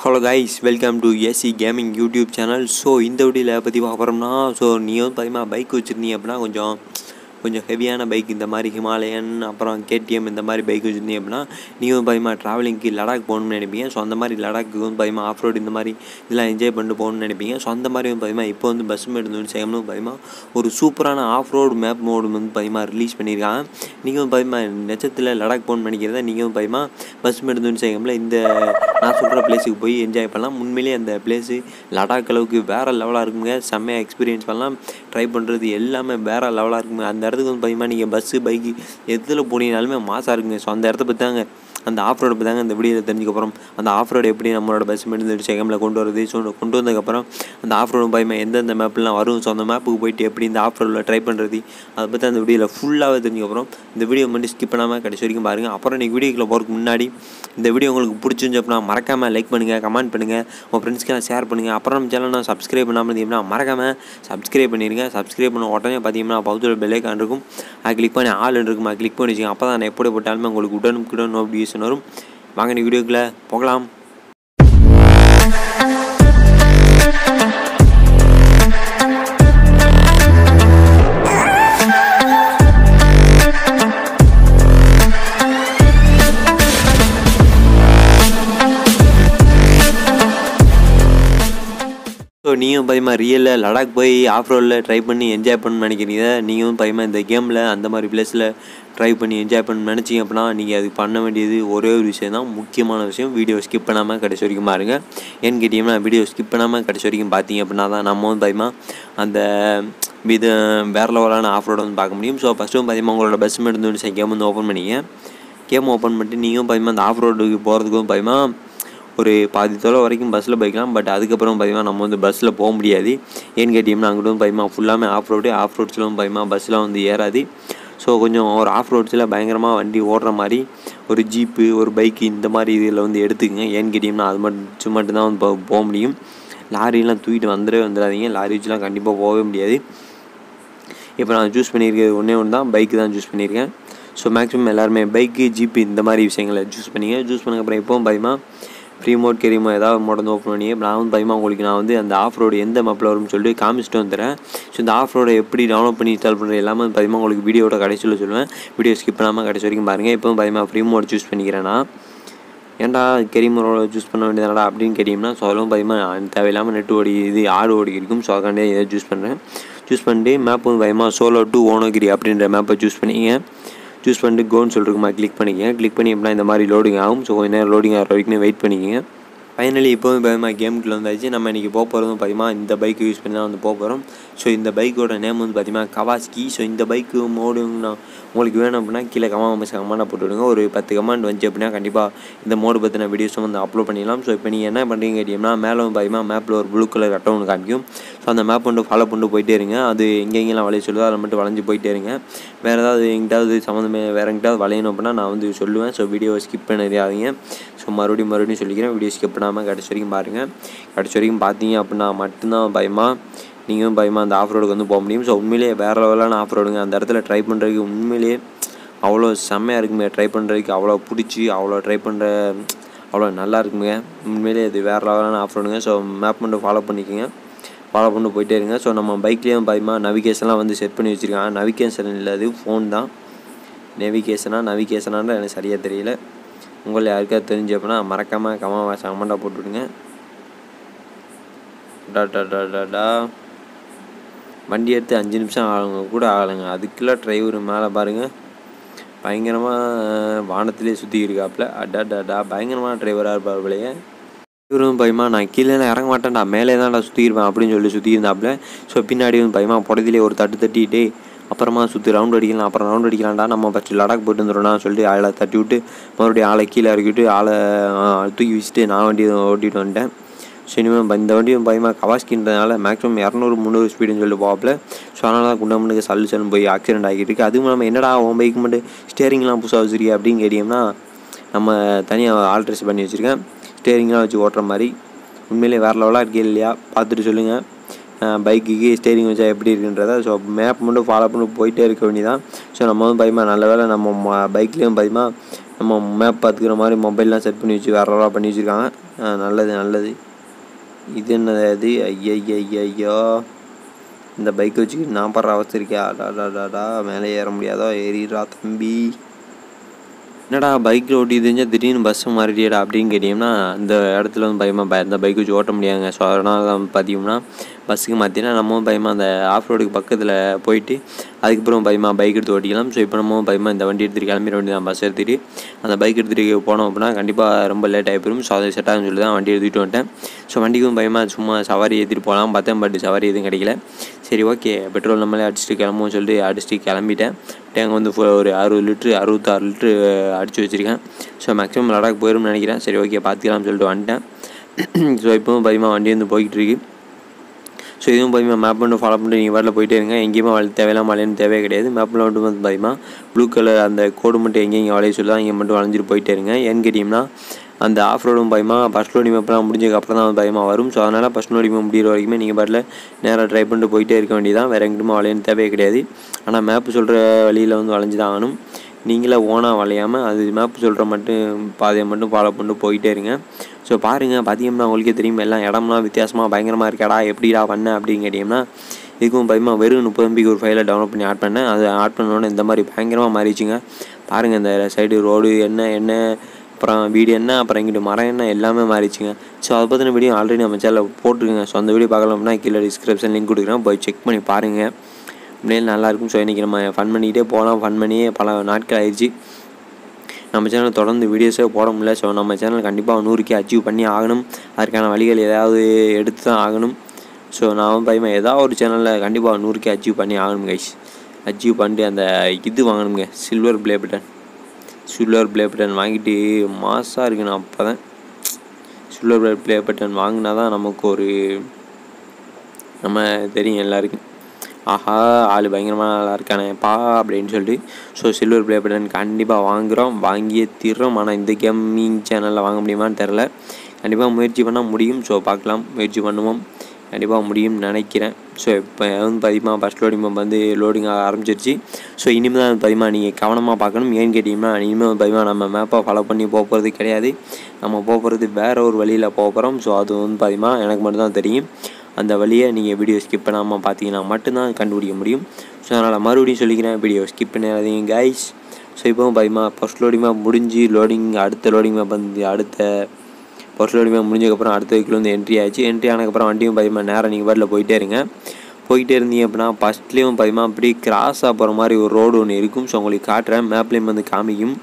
hello guys welcome to AC gaming YouTube channel so இந்த வீடியோவில் பற்றி பார்க்க போகிறோம்னா ஸோ நீ வந்து பார்த்தீங்கன்னா பைக் வச்சுருந்தீங்க அப்படின்னா கொஞ்சம் கொஞ்சம் ஹெவியான பைக் இந்த மாதிரி ஹிமாலயன் அப்புறம் கேடிஎம் இந்த மாதிரி பைக் வச்சுருந்தீங்க அப்படின்னா நீங்கள் வந்து பார்த்தீங்கன்னா ட்ராவலிங்க்கு லடாக் போகணும்னு நினைப்பீங்க ஸோ அந்த மாதிரி லடாக்கு வந்து பார்த்தீங்கன்னா ஆஃப் ரோடு இந்த மாதிரி இதெல்லாம் என்ஜாய் பண்ணிட்டு போகணும்னு நினைப்பீங்க ஸோ அந்த மாதிரி வந்து பார்த்தீங்கன்னா இப்போ வந்து பஸ் மேட் வந்து சேம்னு பார்த்தீங்கன்னா ஒரு சூப்பரான ஆஃப் ரோடு மேப் மோடு வந்து பார்த்தீங்கன்னா ரிலீஸ் பண்ணியிருக்காங்க நீங்கள் வந்து பார்த்தீங்கன்னா நெச்சத்தில் லடாக் போகணும்னு நினைக்கிறத நீங்கள் வந்து பார்த்தீங்கன்னா பஸ் மேட் வந்து சேகமில் இந்த நான் சொல்கிற பிளேஸுக்கு போய் என்ஜாய் பண்ணலாம் உண்மையிலேயே அந்த பிளேஸு லடாக் அளவுக்கு வேறு லெவலாக இருக்குங்க செம்மையாக எக்ஸ்பீரியன்ஸ் பண்ணலாம் ட்ரை பண்ணுறது எல்லாமே வேறு லெவலாக இருக்குங்க அந்த இடத்துக்கு வந்து பார்த்தீங்கன்னா நீங்கள் பஸ்ஸு பைக்கு எதில் போனீங்கனாலுமே மாசாக இருக்குங்க ஸோ அந்த இடத்த பற்றி தாங்க அந்த ஆஃப் ரோடு பற்றி தாங்க இந்த வீடியோவில் தெரிஞ்சுக்கப்புறம் அந்த ஆஃப் ரோடு எப்படி நம்மளோட பஸ் மட்டும் செகமில் கொண்டு வருது ஸோ கொண்டு வந்ததுக்கப்புறம் அந்த ஆஃப் ரோடு பயமா எந்தெந்த மேப்லாம் வரும் ஸோ அந்த மேப்புக்கு போயிட்டு எப்படி இந்த ஆஃப் ரோடில் ட்ரை பண்ணுறது அதை பற்றி அந்த வீடியோவில் ஃபுல்லாகவே தெரிஞ்சுக்கப்புறம் இந்த வீடியோ மட்டும் ஸ்கிப் பண்ணாமல் கடைசி வரைக்கும் பாருங்கள் அப்புறம் நீங்கள் வீடியோக்குள்ளே போகிறதுக்கு முன்னாடி இந்த வீடியோ உங்களுக்கு பிடிச்சிருந்து அப்படின்னா மறக்காமல் லைக் பண்ணுங்கள் கமெண்ட் பண்ணுங்கள் உங்கள் ஃப்ரெண்ட்ஸ்க்கெல்லாம் ஷேர் பண்ணுங்கள் அப்புறம் நம்ம சேனல் நான் சப்ஸ்கிரைப் பண்ணாமல் இருந்தீங்கன்னா மறக்காமல் சப்ஸ்கிரைப் பண்ணிடுங்க சப்ஸ்கிரைப் பண்ண உடனே பார்த்தீங்கன்னா பௌத்தோட பெல்லைக்கான் இருக்கும் அது கிளிக் பண்ணி ஆள் இருக்கும் அது கிளிக் பண்ணி வச்சுக்கோங்க அப்போ தான் நான் எப்படி போட்டாலுமே உங்களுக்கு உடனுக்குடன் நோட்டிஃபிகேஷன் வரும் வாங்க நீ வீடியோக்குள்ளே போகலாம் ஸோ நீயும் பயமா ரியலில் லடாக் போய் ஆஃப் ரோடில் ட்ரை பண்ணி என்ஜாய் பண்ணணும்னு நினைக்கிறீங்க நீங்களும் பயமா இந்த கேமில் அந்த மாதிரி பிளேஸில் ட்ரை பண்ணி என்ஜாய் பண்ண நினச்சிங்க அப்படின்னா நீங்கள் அது பண்ண வேண்டியது ஒரே ஒரு விஷயம் தான் முக்கியமான விஷயம் வீடியோ ஸ்கிப் பண்ணாமல் கடைசி வரைக்கும் பாருங்க ஏன்னு கேட்டிங்கன்னா வீடியோ ஸ்கிப் பண்ணாமல் கடைசி வரைக்கும் பார்த்தீங்க அப்படின்னா தான் நம்ம வந்து பயமா அந்த இது வேறு லெவலான ஆஃப் ரோடு வந்து பார்க்க முடியும் ஸோ ஃபஸ்ட்டு வந்து பார்த்தீங்கன்னா உங்களோட பஸ் மட்டும் வந்து கேம் வந்து ஓப்பன் பண்ணிங்க கேம் ஓப்பன் பண்ணிட்டு நீங்களும் பார்த்தீங்கன்னா அந்த ஆஃப் ரோடுக்கு போகிறதுக்கும் பார்த்தீங்கன்னா ஒரு பாதி தொலை வரைக்கும் பஸ்ஸில் போய்க்கலாம் பட் அதுக்கப்புறம் பார்த்தீங்கன்னா நம்ம வந்து பஸ்ஸில் போக முடியாது ஏன்னு கேட்டிங்கன்னா அங்கிட்ட வந்து பயமா ஃபுல்லாமே ஆஃப் ரோடு ஆஃப் ரோட்ஸில் வந்து பயமா பஸ்ஸில் வந்து ஏறாது ஸோ கொஞ்சம் ஒரு ஆஃப் ரோட்ஸில் பயங்கரமாக வண்டி ஓடுற மாதிரி ஒரு ஜீப்பு ஒரு பைக்கு இந்த மாதிரி இதில் வந்து எடுத்துக்கங்க ஏன்னு கேட்டிங்கன்னா அது மட்டும் மட்டும்தான் வந்து போ- போக முடியும் லாரிலாம் தூக்கிட்டு வந்துடவே வந்துடாதீங்க லாரி வச்சுலாம் கண்டிப்பாக போகவே முடியாது இப்போ நான் சூஸ் பண்ணியிருக்கிறது ஒன்றே ஒன்று தான் பைக்கு தான் சூஸ் பண்ணியிருக்கேன் ஸோ மேக்ஸிமம் எல்லாருமே பைக்கு ஜீப்பு இந்த மாதிரி விஷயங்களை சூஸ் பண்ணிங்க சூஸ் பண்ணக்கப்புறம் இப்போவும் பயமா ஃப்ரீ மோட் கெரிமோ ஏதாவது மோட் வந்து ஓப்பன் பண்ணி நான் வந்து பயமா உங்களுக்கு நான் வந்து அந்த ஆஃப் ரோடு எந்த மேப்பில் வரும்னு சொல்லிட்டு காமிச்சிட்டு வந்துடுறேன் ஸோ இந்த ஆஃப் ரோடை எப்படி டவுன்லோட் பண்ணி இன்ஸ்டால் பண்ணுறது எல்லாமே வந்து பயமா உங்களுக்கு வீடியோட கடைசியில் சொல்லுவேன் வீடியோ ஸ்கிப் பண்ணாமல் கடைசி வரைக்கும் பாருங்கள் இப்போ பயமா ஃப்ரீ மோட் சூஸ் பண்ணிக்கிறேன்னா ஏன்டா கெரிமரோட சூஸ் பண்ண வேண்டியதாடா அப்படின்னு கேட்டிங்கன்னா ஸோ அதெல்லாம் பயமாக தேவையில்லாமல் நெட் ஓடி இது ஆடு ஓடி இருக்கும் ஸோ அதுக்காண்டி இதை சூஸ் பண்ணுறேன் சூஸ் பண்ணிட்டு மேப் வந்து பயமாக சோலோ டு ஓனோகிரி அப்படின்ற மேப்பை சூஸ் பண்ணிங்க சூஸ் பண்ணிட்டு கோன்னு சொல்லிருக்குமா கிளிக் பண்ணிக்கங்க கிளிக் பண்ணி எப்படின்னா இந்த மாதிரி லோடிங் ஆகும் ஸோ கொஞ்ச நேரம் லோடிங் ஆகிற வரைக்கும் வெயிட் பண்ணிக்கங்க ஃபைனலி இப்போ வந்து பயமாக கேமுக்குள்ள வந்தாச்சு நம்ம இன்றைக்கி போக போகிறதும் பார்த்தீங்கன்னா இந்த பைக் யூஸ் பண்ணி தான் வந்து போக போகிறோம் ஸோ இந்த பைக்கோட நேம் வந்து பார்த்தீங்கன்னா கவாஸ்கி ஸோ இந்த பைக்கு மோடு நான் உங்களுக்கு வேணும் அப்படின்னா கீழே கமெண்ட் கமெண்டாக போட்டு விடுங்க ஒரு பத்து கமெண்ட் வந்துச்சு அப்படின்னா கண்டிப்பாக இந்த மோடு பற்றின வீடியோஸும் வந்து அப்லோட் பண்ணிடலாம் ஸோ இப்போ நீங்கள் என்ன பண்ணுறீங்க கேட்டிங்கன்னா மேலே வந்து பார்த்தீங்கன்னா மேப்பில் ஒரு ப்ளூ கலர் அட்டை ஒன்று காமிக்கும் ஸோ அந்த மேப் வந்து ஃபாலோ பண்ணிட்டு போயிட்டே இருங்க அது எங்கெங்கெல்லாம் வளைய சொல்லுதோ அதில் மட்டும் வளைஞ்சு போயிட்டே இருங்க வேறு ஏதாவது எங்கிட்டாவது சம்மந்தமே வேறு எங்கிட்டாவது வளையணும் அப்படின்னா நான் வந்து சொல்லுவேன் ஸோ வீடியோவை ஸ்கிப் பண்ணிடாதீங்க ஸோ மறுபடியும் மறுபடியும் சொல்லிக்கிறேன் வீடியோ ஸ்கிப் பண்ணாமல் கடைசி வரைக்கும் பாருங்கள் கடைசி வரைக்கும் பார்த்தீங்க அப்படின்னா மட்டும்தான் பயமாக நீங்களும் பயமாக அந்த ஆஃப் ரோடுக்கு வந்து போக முடியும் ஸோ உண்மையிலேயே வேறு லெவலான ஆஃப் ரோடுங்க அந்த இடத்துல ட்ரை பண்ணுறதுக்கு உண்மையிலேயே அவ்வளோ செம்மையாக இருக்குமே ட்ரை பண்ணுறதுக்கு அவ்வளோ பிடிச்சி அவ்வளோ ட்ரை பண்ணுற அவ்வளோ நல்லா இருக்குங்க உண்மையிலேயே இது வேறு லெவலான ஆஃப் ரோடுங்க ஸோ மேப் மட்டும் ஃபாலோ பண்ணிக்கோங்க ஃபாலோ பண்ணி போயிட்டே இருங்க ஸோ நம்ம பைக்லேயும் பயமா நவிகேஷன்லாம் வந்து செட் பண்ணி வச்சுருக்காங்க நவிகேஷன் இல்லை அது ஃபோன் தான் நெவிகேஷனா நவிகேஷனான்னு எனக்கு சரியாக தெரியல உங்களை யாருக்காவது தெரிஞ்சு அப்படின்னா மறக்காமல் கமா கமெண்டாக போட்டுவிடுங்க டா டா டா டா டா வண்டி எடுத்து அஞ்சு நிமிஷம் ஆளுங்க கூட ஆகலைங்க அதுக்குள்ள டிரைவர் மேலே பாருங்கள் பயங்கரமாக வானத்திலே சுற்றி இருக்காப்புல அடா டா டா பயங்கரமான டிரைவராக இருப்பார் போலயே இவரும் பயமா நான் கீழே இறங்க மாட்டேன்டா மேலே தான்டா சுற்றி இருப்பேன் அப்படின்னு சொல்லி சுற்றி இருந்தாப்புல ஸோ பின்னாடி வந்து பயமா புடத்திலே ஒரு தட்டு தட்டிட்டு அப்புறமா சுற்றி ரவுண்ட் அடிக்கலாம் அப்புறம் ரவுண்ட் அடிக்கலாம்டா நம்ம ஃபஸ்ட்டு லடாக் போயிட்டு வந்துடும்னா சொல்லிட்டு ஆளை தட்டி விட்டு மறுபடியும் ஆளை கீழே இறக்கிட்டு ஆளை ஆ, தூக்கி வச்சுட்டு நான் வண்டி ஓட்டிகிட்டு வந்துட்டேன் ஸோ இனிமேல் இந்த வண்டியும் பயமாக கவாஸ்கின்றதுனால மேக்ஸிமம் இரநூறு முந்நூறு ஸ்பீடுன்னு சொல்லி போவாப்பில் ஸோ அதனால தான் குண்டமனுக்கு சல்லு சல்லுன்னு போய் ஆக்சிடென்ட் ஆகிட்டு இருக்கு அதுவும் இல்லாமல் என்னடா உன் பைக் மட்டும் ஸ்டேரிங்லாம் புதுசாக வச்சுருக்கிய அப்படின்னு கேட்டிங்கன்னா நம்ம தனியாக ஆல்ட்ரேஸ் பண்ணி வச்சுருக்கேன் ஸ்டேரிங்லாம் வச்சு ஓட்டுற மாதிரி உண்மையிலேயே வேறு லெவலாக இருக்கே இல்லையா பார்த்துட்டு சொல்லுங்கள் பைக்குக்கு ஸ்டேரிங் வச்சா எப்படி இருக்குன்றத ஸோ மேப் மட்டும் ஃபாலோ பண்ணி போயிட்டே இருக்க வேண்டியதான் ஸோ நம்ம வந்து பயமா நல்ல வேளை நம்ம பைக்லேயும் பயமா நம்ம மேப் பார்த்துக்கிற மாதிரி மொபைல்லாம் செட் பண்ணி வச்சு வேற பண்ணி வச்சுருக்காங்க ஆ, நல்லது நல்லது இது என்னது அது ஐயய்யய்யோ இந்த பைக் வச்சுக்கிட்டு நான் படுற அவஸ்தை இருக்கே அடாடாடாடா மேலே ஏற முடியாதோ ஏறிடுறா தம்பி என்னடா பைக்கில் ஓட்டி தெரிஞ்சால் திடீர்னு பஸ் மாறிட்டியடா அப்படின்னு கேட்டிங்கன்னா இந்த இடத்துல வந்து பயமாக பய இந்த பைக் வச்சு ஓட்ட முடியாதுங்க ஸோ அதனால் தான் பார்த்தீங்கன்னா பஸ்ஸுக்கு மாற்றினா நம்மவும் பயமாக அந்த ஆஃப் ரோடுக்கு பக்கத்தில் போயிட்டு அதுக்கப்புறம் பயமாக பைக் எடுத்து ஓட்டிக்கலாம் ஸோ இப்போ நம்ம பயமாக இந்த வண்டி எடுத்துகிட்டு கிளம்பிட வேண்டியதான் பஸ் எடுத்துகிட்டு அந்த பைக் எடுத்துகிட்டு போனோம் அப்படின்னா கண்டிப்பாக ரொம்ப லேட் ஆகி போயிடும் ஸோ அதை செட் ஆகும்னு சொல்லி தான் வண்டி எடுத்துகிட்டு வந்துட்டேன் ஸோ வண்டிக்கும் பயமாக சும்மா சவாரி ஏற்றிட்டு போகலாம் பார்த்தேன் பட் சவாரி எதுவும் கிடைக்கல சரி ஓகே பெட்ரோல் நம்மளே அடிச்சுட்டு கிளம்புவோம் சொல்லிட்டு அடிச்சுட்டு கிளம்பிட்டேன் டேங்க் வந்து full ஒரு அறுபது லிட்ரு அறுபத்தாறு லிட்ரு அடித்து வச்சுருக்கேன் ஸோ மேக்ஸிமம் லடாக் போயிடும்னு நினைக்கிறேன் சரி ஓகே பார்த்துக்கலாம்னு சொல்லிட்டு வந்துட்டேன் ஸோ இப்போவும் பயமாக வண்டி வந்து போய்கிட்டு இருக்கு ஸோ இதுவும் பார்த்தீங்கன்னா மேப் மட்டும் ஃபாலோ பண்ணிட்டு நீங்கள் வாட்டில் போயிட்டே இருங்க எங்கேயுமே வழி தேவையில்லாம வளையன்னு தேவையே கிடையாது மேப்பில் மட்டும் வந்து பார்த்தீங்கன்னா ப்ளூ கலர் அந்த கோடு மட்டும் எங்கே இங்கே வளைய சொல்லி தான் இங்கே மட்டும் வளைஞ்சிட்டு போயிட்டே இருங்க ஏன்னு கேட்டிங்கன்னா அந்த ஆஃப் ரோடும் பயமா ஃபஸ்ட் லோடிங் மேப்லாம் முடிஞ்சதுக்கு அப்புறம் தான் வந்து பயமாக வரும் ஸோ அதனால் ஃபஸ்ட் லோடிங் மேப் முடிகிற வரைக்குமே நீங்கள் பாட்டில் நேராக ட்ரை பண்ணிட்டு போயிட்டே இருக்க வேண்டியதான் வேறு எங்கிட்டுமே வளையன்னு தேவையே கிடையாது ஆனால் மேப்பு சொல்கிற வழியில் வந்து வளைஞ்சு தான் ஆகணும் நீங்களே ஓனாக வளையாமல் அது மேப் சொல்கிற மட்டும் பாதையை மட்டும் ஃபாலோ பண்ணிட்டு போயிட்டே இருங்க ஸோ பாருங்கள் பார்த்தீங்கன்னா உங்களுக்கே தெரியும் எல்லாம் இடம்லாம் வித்தியாசமாக பயங்கரமாக இருக்கடா எப்படிடா பண்ண அப்படின்னு கேட்டிங்கன்னா இதுக்கும் பயமாக வெறும் முப்பது எம்பிக்கு ஒரு ஃபைலை டவுன்லோட் பண்ணி ஆட் பண்ணேன் அது ஆட் பண்ணோன்னே இந்த மாதிரி பயங்கரமாக மாறிடுச்சுங்க பாருங்கள் இந்த சைடு ரோடு என்ன என்ன அப்புறம் வீடு என்ன அப்புறம் இங்கிட்டு மரம் என்ன எல்லாமே மாறிடுச்சுங்க ஸோ அதை பற்றின வீடியோ ஆல்ரெடி நம்ம சேனலில் போட்டிருக்கேங்க ஸோ அந்த வீடியோ பார்க்கலாம் அப்படின்னா கீழே டிஸ்கிரிப்ஷன் லிங்க் கொடுக்குறேன் போய் செக் பண்ணி பாருங்கள் உண்மையிலே நல்லாயிருக்கும் ஸோ இன்றைக்கி நம்ம ஃபன் பண்ணிக்கிட்டே போகலாம் ஃபன் பண்ணியே பல நாட்கள் ஆயிடுச்சு நம்ம சேனல் தொடர்ந்து வீடியோஸே போட முடியல ஸோ நம்ம சேனல் கண்டிப்பாக நூறுக்கே அச்சீவ் பண்ணி ஆகணும் அதற்கான வழிகள் ஏதாவது எடுத்து தான் ஆகணும் ஸோ நான் வந்து பயமா ஏதாவது ஒரு சேனலில் கண்டிப்பாக நூறுக்கே அச்சீவ் பண்ணி ஆகணும் கைஸ் அச்சீவ் பண்ணிட்டு அந்த இது வாங்கணுங்க silver play button silver play button வாங்கிட்டு மாசாக இருக்கணும் அப்போ தான் சில்வர் ப்ளே பட்டன் வாங்கினா தான் நமக்கு ஒரு நம்ம தெரியும் எல்லாருக்கும் ஆஹா ஆள் பயங்கரமாக நல்லா இருக்கானேப்பா அப்படின்னு சொல்லிட்டு ஸோ சில்வர் ப்ளே பட்டன் கண்டிப்பாக வாங்குகிறோம் வாங்கியே தீர்றோம் ஆனால் இந்த கேமிங் சேனலில் வாங்க முடியுமான்னு தெரில கண்டிப்பாக முயற்சி பண்ணால் முடியும் ஸோ பார்க்கலாம் முயற்சி பண்ணுவோம் கண்டிப்பாக முடியும்னு நினைக்கிறேன் ஸோ இப்போ வந்து பார்த்தீங்கன்னா ஃபஸ்ட் லோடிங் வந்து லோடிங் ஆக ஆரம்பிச்சிருச்சு ஸோ இனிமேல் தான் பார்த்தீங்கன்னா நீங்கள் கவனமாக பார்க்கணும் ஏன்னு கேட்டிங்கன்னா இனிமேல் வந்து பார்த்தீங்கன்னா நம்ம மேப்பை ஃபாலோ பண்ணி போக போகிறது கிடையாது நம்ம போக போகிறது வேறு ஒரு வழியில் போக போகிறோம் ஸோ அது வந்து பார்த்தீங்கன்னா எனக்கு மட்டும்தான் தெரியும் அந்த வழியை நீங்கள் வீடியோ ஸ்கிப் பண்ணாமல் பார்த்தீங்கன்னா மட்டும்தான் கண்டுபிடிக்க முடியும் ஸோ அதனால் மறுபடியும் சொல்லிக்கிறேன் வீடியோ ஸ்கிப் பண்ணாதீங்க கைஸ் ஸோ இப்போவும் பார்த்தீங்கன்னா ஃபஸ்ட் லோடிங் மேப் முடிஞ்சு லோடிங் அடுத்த லோடிங் மேப் வந்து அடுத்த ஃபர்ஸ்ட் லோடிங் மேப் முடிஞ்சதுக்கப்புறம் அடுத்த வீக்கில் வந்து என்ட்ரி ஆச்சு என்ட்ரி ஆனதுக்கப்புறம் வண்டியும் பார்த்தீங்கன்னா நேரம் நீங்கள் பாட்டில் போயிட்டே இருங்க போயிட்டே இருந்தீங்க அப்படின்னா ஃபஸ்ட்லேயும் பார்த்தீங்கன்னா அப்படி கிராஸாக போகிற மாதிரி ஒரு ரோடு ஒன்று இருக்கும் ஸோ உங்களுக்கு காட்டுறேன் மேப்லேயும் வந்து காமிக்கும்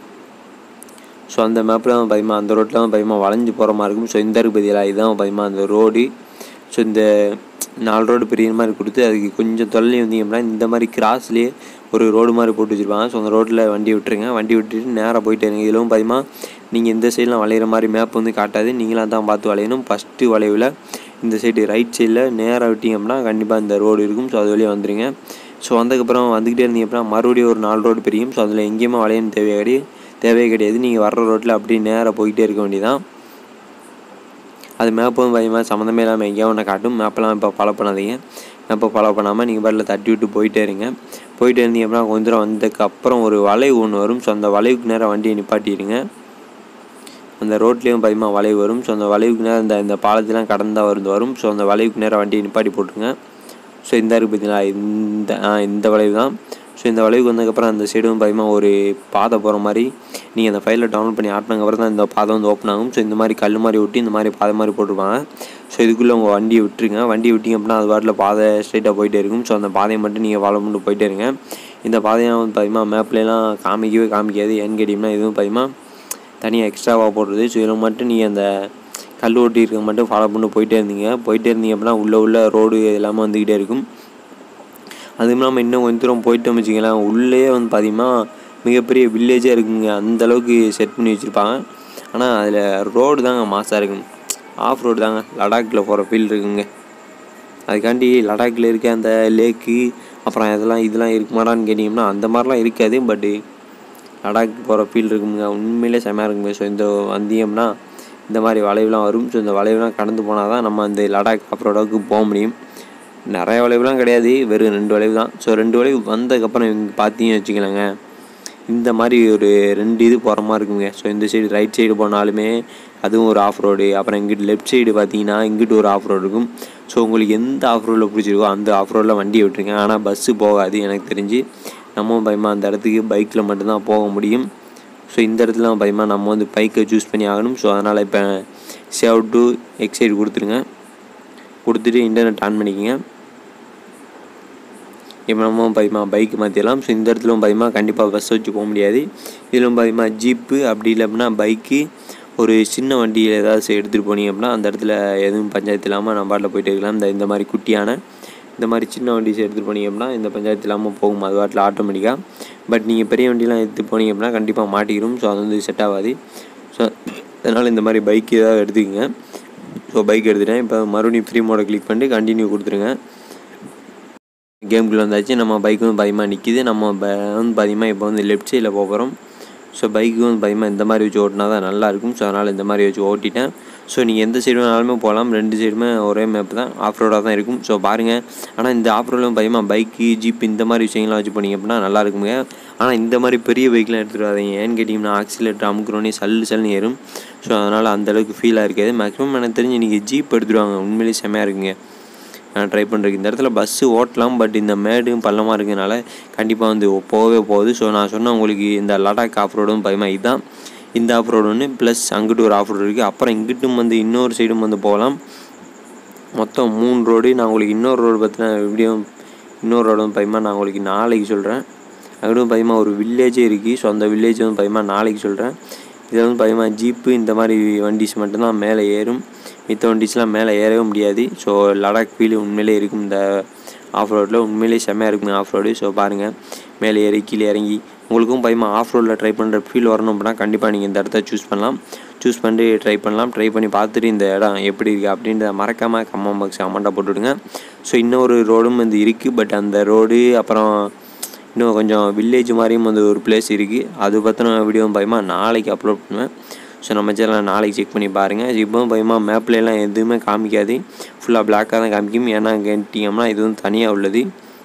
ஸோ அந்த மேப்பில் வந்து பார்த்தீங்கன்னா அந்த ரோட்டில் வந்து பார்த்தீங்கன்னா வளைஞ்சு போகிற மாதிரி இருக்கும் ஸோ இந்த இருக்கு பதிலாக இதுதான் பார்த்தீங்கன்னா அந்த ரோடு ஸோ இந்த நாலு ரோடு பெரிய மாதிரி கொடுத்து அதுக்கு கொஞ்சம் தொல்லை வந்தீங்க அப்படின்னா இந்த மாதிரி கிராஸ்லேயே ஒரு ரோடு மாதிரி போட்டு வச்சுருப்பாங்க ஸோ அந்த ரோட்டில் வண்டி விட்டுருங்க வண்டி விட்டுட்டு நேராக போயிட்டு இருங்க இதிலும் பார்த்தீங்கன்னா நீங்கள் இந்த சைட்லாம் வளையிற மாதிரி மேப் வந்து காட்டாது நீங்களாம் தான் பார்த்து வளையணும் ஃபஸ்ட்டு வளைவில் இந்த சைடு ரைட் சைடில் நேராக விட்டீங்க அப்படின்னா கண்டிப்பாக இந்த ரோடு இருக்கும் ஸோ அது வழியாக வந்துடுங்க ஸோ வந்ததுக்கப்புறம் வந்துக்கிட்டே இருந்தீங்க அப்படின்னா மறுபடியும் ஒரு நாலு ரோடு பிரியும் ஸோ அதில் எங்கேயுமே வளையணும் தேவையே கிடையாது தேவையே கிடையாது நீங்கள் வர்ற ரோட்டில் அப்படியே நேராக போய்கிட்டே இருக்க வேண்டியதான் அது மேப்பும் பயமாக சம்மந்தமே இல்லாமல் எங்கேயோ ஒன்று காட்டும் மேப்பெல்லாம் இப்போ ஃபாலோ பண்ணாதீங்க மேப்பை ஃபாலோ பண்ணாமல் நீங்கள் பாட்டில் தட்டி விட்டு போயிட்டே இருங்க போயிட்டே இருந்தீங்க அப்படின்னா கொஞ்ச தூரம் வந்ததுக்கு அப்புறம் ஒரு வளைவு ஒன்று வரும் ஸோ அந்த வளைவுக்கு நேரம் வண்டியை நிப்பாட்டிடுங்க அந்த ரோட்லேயும் பயமாக வளைவு வரும் ஸோ அந்த வளைவுக்கு நேரம் இந்த இந்த பாலத்தெலாம் கடந்தா வந்து வரும் ஸோ அந்த வளைவுக்கு நேரம் வண்டியை நிப்பாட்டி போட்டுருங்க ஸோ இந்த இருக்கு பார்த்தீங்களா இந்த ஆ இந்த வளைவு தான் ஸோ இந்த வளைவுக்கு வந்ததுக்கப்புறம் அந்த சைடும் பயமாக ஒரு பாதை போகிற மாதிரி நீங்கள் அந்த ஃபைலில் டவுன்லோட் பண்ணி ஆட்டினதுக்கப்புறம் தான் இந்த பாதை வந்து ஓப்பன் ஆகும் ஸோ இந்த மாதிரி கல் மாதிரி ஒட்டி இந்த மாதிரி பாதை மாதிரி போட்டிருப்பாங்க ஸோ இதுக்குள்ளே உங்கள் வண்டியை விட்டுருங்க வண்டி விட்டிங்க அப்படின்னா அது வாட்டில் பாதை ஸ்ட்ரைட்டாக போயிட்டே இருக்கும் ஸோ அந்த பாதையை மட்டும் நீங்கள் ஃபாலோ பண்ணிட்டு போயிட்டே இருங்க இந்த பாதையை வந்து பார்த்தீங்கன்னா மேப்லலாம் காமிக்கவே காமிக்காது ஏன்னு கேட்டிங்கன்னா இதுவும் பார்த்தீங்கன்னா தனியாக எக்ஸ்ட்ராவாக போடுறது ஸோ இதில் மட்டும் நீங்கள் அந்த கல் ஓட்டி இருக்க மட்டும் ஃபாலோ பண்ணி போயிட்டே இருந்தீங்க போயிட்டே இருந்தீங்க அப்படின்னா உள்ள உள்ள ரோடு எல்லாமே வந்துக்கிட்டே இருக்கும் அதுவும் இல்லாமல் இன்னும் கொஞ்சம் தூரம் போயிட்டோம் வச்சுக்கலாம் உள்ளே வந்து பார்த்தீங்கன்னா மிகப்பெரிய வில்லேஜே இருக்குங்க அந்த அளவுக்கு செட் பண்ணி வச்சுருப்பாங்க ஆனால் அதில் ரோடு தாங்க மாசாக இருக்குங்க ஆஃப் ரோடு தாங்க லடாக்கில் போகிற ஃபீல் இருக்குங்க அதுக்காண்டி லடாக்கில் இருக்க அந்த லேக்கு அப்புறம் இதெல்லாம் இதெல்லாம் இருக்குமாடான்னு கேட்டிங்கன்னா அந்த மாதிரிலாம் இருக்காது பட்டு லடாக் போகிற ஃபீல் இருக்குங்க உண்மையிலே செம்மையாக இருக்குங்க ஸோ இந்த வந்தீங்கன்னா இந்த மாதிரி வளைவுலாம் வரும் ஸோ இந்த வளைவுலாம் கடந்து போனால் தான் நம்ம அந்த லடாக் ஆஃப் ரோடாவுக்கு போக முடியும் நிறைய வளைவுலாம் கிடையாது வெறும் ரெண்டு வளைவு தான் ஸோ ரெண்டு வளைவு வந்ததுக்கப்புறம் இவங்க பார்த்தீங்கன்னு வச்சுக்கலாங்க இந்த மாதிரி ஒரு ரெண்டு இது போகிற மாதிரி இருக்குங்க ஸோ இந்த சைடு ரைட் சைடு போனாலுமே அதுவும் ஒரு ஆஃப் ரோடு அப்புறம் இங்கிட்டு லெஃப்ட் சைடு பார்த்தீங்கன்னா இங்கிட்டு ஒரு ஆஃப் ரோடு இருக்கும் ஸோ உங்களுக்கு எந்த ஆஃப் ரோடில் பிடிச்சிருக்கோ அந்த ஆஃப் ரோடில் வண்டியை விட்டுருங்க ஆனால் பஸ்ஸு போகாது எனக்கு தெரிஞ்சு நம்ம பயமா அந்த இடத்துக்கு பைக்கில் மட்டும்தான் போக முடியும் ஸோ இந்த இடத்துல பயமா நம்ம வந்து பைக்கை சூஸ் பண்ணி ஆகணும் ஸோ அதனால் இப்போ சேவ் டு எக்ஸைடு கொடுத்துருங்க கொடுத்துட்டு இன்டர்நெட் ஆன் பண்ணிக்கோங்க இப்போ நம்ம பயமா பைக் மாற்றிடலாம் ஸோ இந்த இடத்துல பயமா கண்டிப்பாக பஸ் வச்சு போக முடியாது இதில் பயமா ஜீப்பு அப்படி இல்லை அப்படின்னா பைக்கு ஒரு சின்ன வண்டியில் ஏதாவது எடுத்துகிட்டு போனீங்க அப்படின்னா அந்த இடத்துல எதுவும் பஞ்சாயத்து இல்லாமல் நம்ம பாட்டில் போயிட்டு இருக்கலாம் இந்த இந்த மாதிரி குட்டியான இந்த மாதிரி சின்ன வண்டி எடுத்துகிட்டு போனீங்க அப்படின்னா இந்த பஞ்சாயத்து இல்லாமல் போகும் அது பாட்டில் ஆட்டோமேட்டிக்காக பட் நீங்கள் பெரிய வண்டிலாம் எடுத்து போனீங்க அப்படின்னா கண்டிப்பாக மாட்டிக்கிறோம் ஸோ அது வந்து செட் ஆகாது ஸோ அதனால் இந்த மாதிரி பைக் ஏதாவது எடுத்துக்கோங்க ஸோ பைக் எடுத்துட்டேன் இப்போ மறுபடியும் ஃப்ரீ மோடை கிளிக் பண்ணிட்டு கண்டினியூ கொடுத்துருங்க கேம்குள்ளே வந்தாச்சு நம்ம பைக் வந்து பயமாக நிற்கிது நம்ம ப வந்து பார்த்தீங்கன்னா இப்போ வந்து லெஃப்ட் சைடில் போக போகிறோம் ஸோ பைக்கு வந்து பார்த்தீங்கன்னா இந்த மாதிரி வச்சு ஓட்டினா தான் நல்லாயிருக்கும் ஸோ அதனால் இந்த மாதிரி வச்சு ஓட்டிட்டேன் ஸோ நீங்கள் எந்த சைடு வேணாலுமே போகலாம் ரெண்டு சைடுமே ஒரே மேப் தான் ஆஃப் ரோடாக தான் இருக்கும் ஸோ பாருங்கள் ஆனால் இந்த ஆஃப் ரோடில் பயமாக பைக்கு ஜீப் இந்த மாதிரி விஷயங்கள்லாம் வச்சு போனீங்க அப்படின்னா நல்லா இருக்குங்க ஆனால் இந்த மாதிரி பெரிய பைக்லாம் எடுத்துகிட்டு வராதீங்க ஏன்னு கேட்டிங்கன்னா ஆக்சிலேட்டர் அமுக்குறோன்னே சல்லு சல்லுன்னு ஏறும் ஸோ அதனால் அந்தளவுக்கு ஃபீலாக இருக்காது மேக்ஸிமம் எனக்கு தெரிஞ்சு நீங்கள் ஜீப் எடுத்துருவாங்க உண்மையிலேயே செம்மையாக இருக்குங்க நான் ட்ரை பண்ணுறதுக்கு இந்த இடத்துல பஸ்ஸு ஓட்டலாம் பட் இந்த மேடும் பள்ளமாக இருக்கிறதுனால கண்டிப்பாக வந்து போகவே போகுது ஸோ நான் சொன்ன உங்களுக்கு இந்த லடாக் ஆஃப் ரோடும் பயமாக இதுதான் இந்த ஆஃப் ரோடு ஒன்று ப்ளஸ் அங்கிட்டு ஒரு ஆஃப் ரோடு இருக்குது அப்புறம் இங்கிட்டும் வந்து இன்னொரு சைடும் வந்து போகலாம் மொத்தம் மூணு ரோடு நான் உங்களுக்கு இன்னொரு ரோடு பற்றின வீடியோ இன்னொரு ரோடு வந்து பயமாக நான் உங்களுக்கு நாளைக்கு சொல்கிறேன் அங்கிட்டும் பயமாக ஒரு வில்லேஜே இருக்குது ஸோ அந்த வில்லேஜ் வந்து பயமாக நாளைக்கு சொல்கிறேன் இதில் வந்து பயமாக ஜீப்பு இந்த மாதிரி வண்டிஸ் மட்டும்தான் மேலே ஏறும் மித்த வண்டிஸ்லாம் மேலே ஏறவே முடியாது ஸோ லடாக் ஃபீல் உண்மையிலே இருக்கும் இந்த ஆஃப் ரோட்டில் உண்மையிலே செம்மையாக இருக்கும் ஆஃப் ரோடு ஸோ பாருங்கள் மேலே ஏறி கீழே இறங்கி உங்களுக்கும் பயமாக ஆஃப் ரோடில் ட்ரை பண்ணுற ஃபீல் வரணும் அப்படின்னா கண்டிப்பாக நீங்கள் இந்த இடத்த சூஸ் பண்ணலாம் சூஸ் பண்ணி ட்ரை பண்ணலாம் ட்ரை பண்ணி பார்த்துட்டு இந்த இடம் எப்படி இருக்குது அப்படின்றத மறக்காமல் கம்மம் பாக்ஸ் அமௌண்ட்டாக போட்டுவிடுங்க ஸோ இன்னொரு ரோடும் வந்து இருக்குது பட் அந்த ரோடு அப்புறம் இன்னும் கொஞ்சம் வில்லேஜ் மாதிரியும் வந்து ஒரு பிளேஸ் இருக்குது அது பற்றின வீடியோ பயமாக நாளைக்கு அப்லோட் பண்ணுவேன் ஸோ நம்ம சேனல் நாளைக்கு செக் பண்ணி பாருங்கள் இப்போவும் பயமாக மேப்லலாம் எதுவுமே காமிக்காது ஃபுல்லாக பிளாக்காக தான் காமிக்கும் ஏன்னா கேட்டிங்கன்னா இது வந்து தனியாக உள்ளது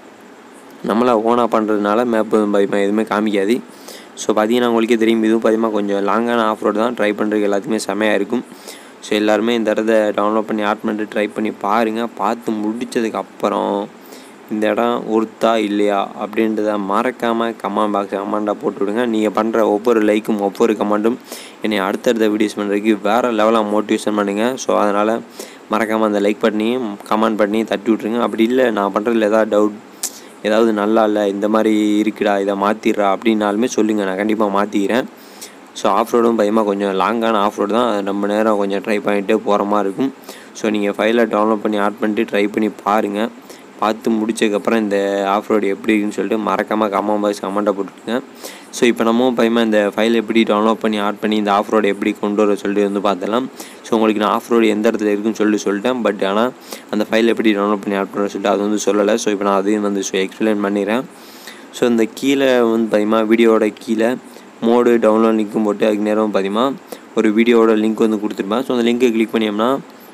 நம்மளை ஓனாக பண்ணுறதுனால மேப் வந்து பயமாக எதுவுமே காமிக்காது ஸோ பார்த்தீங்கன்னா உங்களுக்கே தெரியும் இதுவும் பார்த்தீங்கன்னா கொஞ்சம் லாங்கான ஆஃப் ரோடு தான் ட்ரை பண்ணுறதுக்கு எல்லாத்துக்குமே செமையாக இருக்கும் ஸோ எல்லாருமே இந்த இடத்த டவுன்லோட் பண்ணி ஆட் பண்ணிட்டு ட்ரை பண்ணி பாருங்கள் பார்த்து முடித்ததுக்கு அப்புறம் இந்த இடம் ஒர்த்தா இல்லையா அப்படின்றத மறக்காமல் கமெண்ட் பாக்ஸ் கமெண்டாக போட்டு விடுங்க நீங்கள் பண்ணுற ஒவ்வொரு லைக்கும் ஒவ்வொரு கமெண்ட்டும் என்னை அடுத்தடுத்த வீடியோஸ் பண்ணுறதுக்கு வேறு லெவலாக மோட்டிவேஷன் பண்ணுங்கள் ஸோ அதனால் மறக்காமல் அந்த லைக் பண்ணியும் கமெண்ட் பண்ணி தட்டி விட்ருங்க அப்படி இல்லை நான் பண்ணுறதுல ஏதாவது டவுட் ஏதாவது நல்லா இல்லை இந்த மாதிரி இருக்குடா இதை மாற்றிடுறா அப்படின்னாலுமே சொல்லுங்கள் நான் கண்டிப்பாக மாற்றிக்கிறேன் ஸோ ஆஃப் ரோடும் பயமாக கொஞ்சம் லாங்கான ஆஃப் ரோடு தான் அது நம்ம நேரம் கொஞ்சம் ட்ரை பண்ணிகிட்டே போகிற மாதிரி இருக்கும் ஸோ நீங்கள் ஃபைலை டவுன்லோட் பண்ணி ஆட் பண்ணிட்டு ட்ரை பண்ணி பாருங்கள் பார்த்து முடிச்சதுக்கப்புறம் இந்த ஆஃப் ரோடு எப்படி இருக்குன்னு சொல்லிட்டு மறக்காமல் கமெண்ட் பாக்ஸ் கமெண்ட்டை போட்டுருங்க ஸோ இப்போ நம்ம பயமாக இந்த ஃபைல் எப்படி டவுன்லோட் பண்ணி ஆட் பண்ணி இந்த ஆஃப் ரோடு எப்படி கொண்டு வர சொல்லிட்டு வந்து பார்த்தலாம் ஸோ உங்களுக்கு நான் ஆஃப் ரோடு எந்த இடத்துல இருக்குன்னு சொல்லிட்டு சொல்லிட்டேன் பட் ஆனால் அந்த ஃபைல் எப்படி டவுன்லோட் பண்ணி ஆட் பண்ண சொல்லிட்டு அது வந்து சொல்லலை ஸோ இப்போ நான் அதையும் வந்து ஸோ எக்ஸ்பிளைன் பண்ணிடுறேன் ஸோ இந்த கீழே வந்து பார்த்தீங்கன்னா வீடியோவோட கீழே மோடு டவுன்லோட் லிங்க்கும் போட்டு அதுக்கு நேரம் பார்த்தீங்கன்னா ஒரு வீடியோவோட லிங்க் வந்து கொடுத்துருப்பேன் ஸோ அந்த லிங்க்கை கிளிக் பண்ணியோம்னா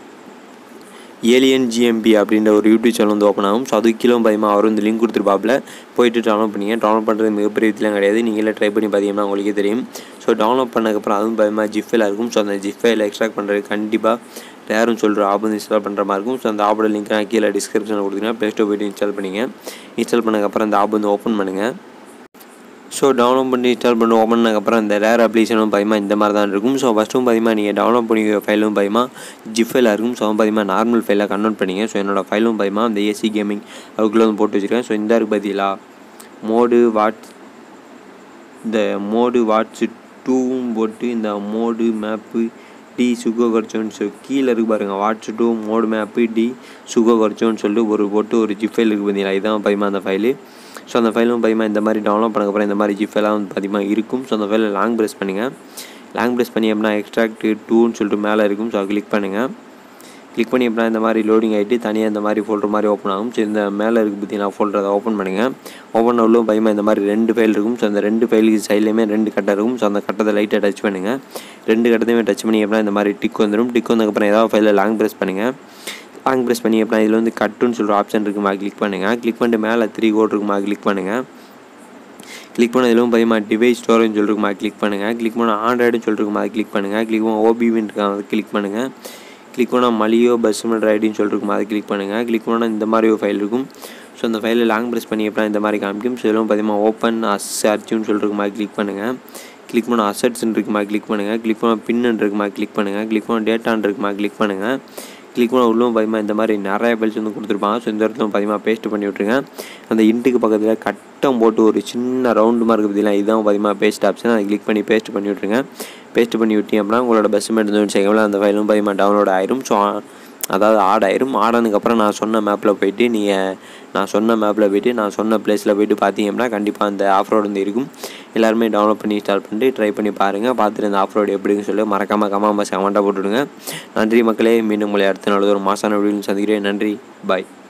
ஏலியன் ஜிஎம்பி அப்படின்ற ஒரு யூடியூப் சேனல் வந்து ஓப்பன் ஆகும் ஸோ அதுக்கு கீழே பயமாக அவர் வந்து லிங்க் கொடுத்துருப்பாப்புல போயிட்டு டவுன்லோட் பண்ணிங்க டவுன்லோட் பண்ணுறது மிகப்பெரிய இதெல்லாம் கிடையாது நீங்களே ட்ரை பண்ணி பார்த்தீங்கன்னா உங்களுக்கே தெரியும் ஸோ டவுன்லோட் பண்ணதுக்கப்புறம் அதுவும் பயமாக ஜிஃபைல இருக்கும் ஸோ அந்த ஜிஃபைல எக்ஸ்ட்ராக்ட் பண்ணுறது கண்டிப்பாக ரேரும் சொல்கிற ஆப் வந்து இன்ஸ்டால் பண்ணுற மாதிரி இருக்கும் ஸோ அந்த ஆப்போட லிங்க் நான் கீழே டிஸ்கிரிப்ஷனில் கொடுத்தீங்கன்னா ப்ளே ஸ்டோர் போய்ட்டு இன்ஸ்டால் பண்ணிங்க இன்ஸ்டால் பண்ணதுக்கப்புறம் அந்த ஆப் வந்து ஓப்பன் பண்ணுங்கள் ஸோ டவுன்லோட் பண்ணி இன்ஸ்டால் பண்ணி ஓப்பன் பண்ணதுக்கப்புறம் இந்த ரேர் அப்ளிகேஷனும் பார்த்தீங்கன்னா இந்த மாதிரி தான் இருக்கும் ஸோ ஃபஸ்ட்டும் பார்த்தீங்கன்னா நீங்கள் டவுன்லோட் பண்ணி ஃபைலும் பார்த்தீங்கன்னா ஜிப் ஃபைலாக இருக்கும் ஸோ பார்த்தீங்கன்னா நார்மல் ஃபைலாக கன்வெர்ட் பண்ணிங்க ஸோ என்னோட ஃபைலும் பார்த்தீங்கன்னா இந்த ஏசி கேமிங் அதுக்குள்ளே வந்து போட்டு வச்சுருக்கேன் ஸோ இந்த இருக்கு பார்த்தீங்களா மோடு வாட்ஸ் இந்த மோடு வாட்ஸ் டூவும் போட்டு இந்த மோடு மேப்பு டி சுகோ குறைச்சோன்னு சொல்லி கீழே இருக்கு பாருங்கள் வாட்ஸ் டூ மோடு மேப்பு டி சுகோ குறைச்சோன்னு சொல்லிட்டு ஒரு போட்டு ஒரு ஜிப் ஃபைல் இருக்குது பார்த்தீங்களா இதுதான் பார்த்தீங்கன்னா அந்த ஃபைலு ஸோ அந்த ஃபைலும் பார்த்தீங்கன்னா இந்த மாதிரி டவுன்லோட் பண்ணக்கப்புறம் இந்த மாதிரி ஜிப் ஃபைலாக வந்து பார்த்தீங்கன்னா இருக்கும் ஸோ அந்த ஃபைலில் லாங் ப்ரெஸ் பண்ணுங்கள் லாங் ப்ரெஸ் பண்ணி அப்படின்னா எக்ஸ்ட்ராக்ட் டூன்னு சொல்லிட்டு மேலே இருக்கும் ஸோ கிளிக் பண்ணுங்கள் கிளிக் பண்ணி அப்படின்னா இந்த மாதிரி லோடிங் ஆகிட்டு தனியாக இந்த மாதிரி ஃபோல்டர் மாதிரி ஓப்பன் ஆகும் ஸோ இந்த மேலே இருக்குது பார்த்தீங்கன்னா ஃபோல்டர் அதை ஓப்பன் பண்ணுங்கள் ஓப்பன் உள்ளும் பயமாக இந்த மாதிரி ரெண்டு ஃபைல் இருக்கும் ஸோ அந்த ரெண்டு ஃபைலுக்கு சைட்லேயுமே ரெண்டு கட்டை இருக்கும் ஸோ அந்த கட்டத்தை லைட்டாக டச் பண்ணுங்கள் ரெண்டு கட்டத்தையுமே டச் பண்ணி அப்படின்னா இந்த மாதிரி டிக் வந்துடும் டிக் வந்ததுக்கப்புறம் ஏதாவது ஃபைலில் லாங் ப்ரெஸ் பண்ணுங்கள் லாங் ப்ரெஸ் பண்ணி அப்படின்னா இதில் வந்து கட்டுன்னு சொல்கிற ஆப்ஷன் இருக்குமா கிளிக் பண்ணுங்கள் கிளிக் பண்ணிட்டு மேலே த்ரீ கோட் இருக்குமா கிளிக் பண்ணுங்கள் கிளிக் பண்ணதிலும் பதிமா டிவைஸ் ஸ்டோரேஜ் சொல்லிருக்குமா கிளிக் பண்ணுங்கள் கிளிக் பண்ண ஆண்ட்ராய்டுன்னு சொல்லிருக்குமா அதை கிளிக் பண்ணுங்கள் கிளிக் பண்ண ஓபிவின்னு இருக்காங்க அதை கிளிக் பண்ணுங்கள் கிளிக் பண்ணால் மலியோ பஸ் மீட்டர் ஐடின்னு சொல்லிருக்குமா அதை கிளிக் பண்ணுங்கள் கிளிக் பண்ணால் இந்த மாதிரி ஒரு ஃபைல் இருக்கும் ஸோ அந்த ஃபைலில் லாங் ப்ரெஸ் பண்ணி எப்படின்னா இந்த மாதிரி காமிக்கும் ஸோ இதெல்லாம் பார்த்தீங்கன்னா ஓப்பன் அஸ் அர்ச்சின்னு சொல்லிருக்குமா கிளிக் பண்ணுங்கள் கிளிக் பண்ண அசட்ஸ்ன்னு இருக்குமா கிளிக் பண்ணுங்கள் கிளிக் பண்ண பின்னு இருக்குமா கிளிக் பண்ணுங்கள் கிளிக் பண்ண டேட்டான்னு இருக்குமா கிளிக் பண்ணுங்கள் கிளிக் பண்ண உள்ளவும் பார்த்தீங்கன்னா இந்த மாதிரி நிறைய ஃபைல்ஸ் வந்து கொடுத்துருப்பாங்க ஸோ இந்த இடத்துல பார்த்தீங்கன்னா பேஸ்ட் பண்ணி விட்ருங்க அந்த இன்ட்டுக்கு பக்கத்தில் கட்டம் போட்டு ஒரு சின்ன ரவுண்டு மார்க் பார்த்தீங்கன்னா இதுதான் பார்த்தீங்கன்னா பேஸ்ட் ஆப்ஷன் அதை கிளிக் பண்ணி பேஸ்ட் பண்ணி விட்ருங்க பேஸ்ட் பண்ணி விட்டீங்க அப்படின்னா உங்களோட பெஸ்ட் மெட் வந்து சேர்க்கல அந்த ஃபைலும் பார்த்தீங்கன்னா டவுன்லோட் ஆயிரும் ஸோ அதாவது ஆட் ஆயிரும் ஆடானதுக்கப்புறம் நான் சொன்ன மேப்பில் போயிட்டு நீங்கள் நான் சொன்ன மேப்பில் போயிட்டு நான் சொன்ன பிளேஸில் போயிட்டு பார்த்தீங்க அப்படின்னா கண்டிப்பாக அந்த ஆஃப் ரோடு வந்து இருக்கும் எல்லாருமே டவுன்லோட் பண்ணி இன்ஸ்டால் பண்ணிட்டு ட்ரை பண்ணி பாருங்கள் பார்த்துட்டு அந்த ஆஃப் ரோடு எப்படின்னு சொல்லி மறக்காமல் கமாமல் கமெண்ட்டாக போட்டுவிடுங்க நன்றி மக்களே மீண்டும் உங்களை அடுத்த நாள் ஒரு மாசான வீடியோவில் சந்திக்கிறேன் நன்றி பாய்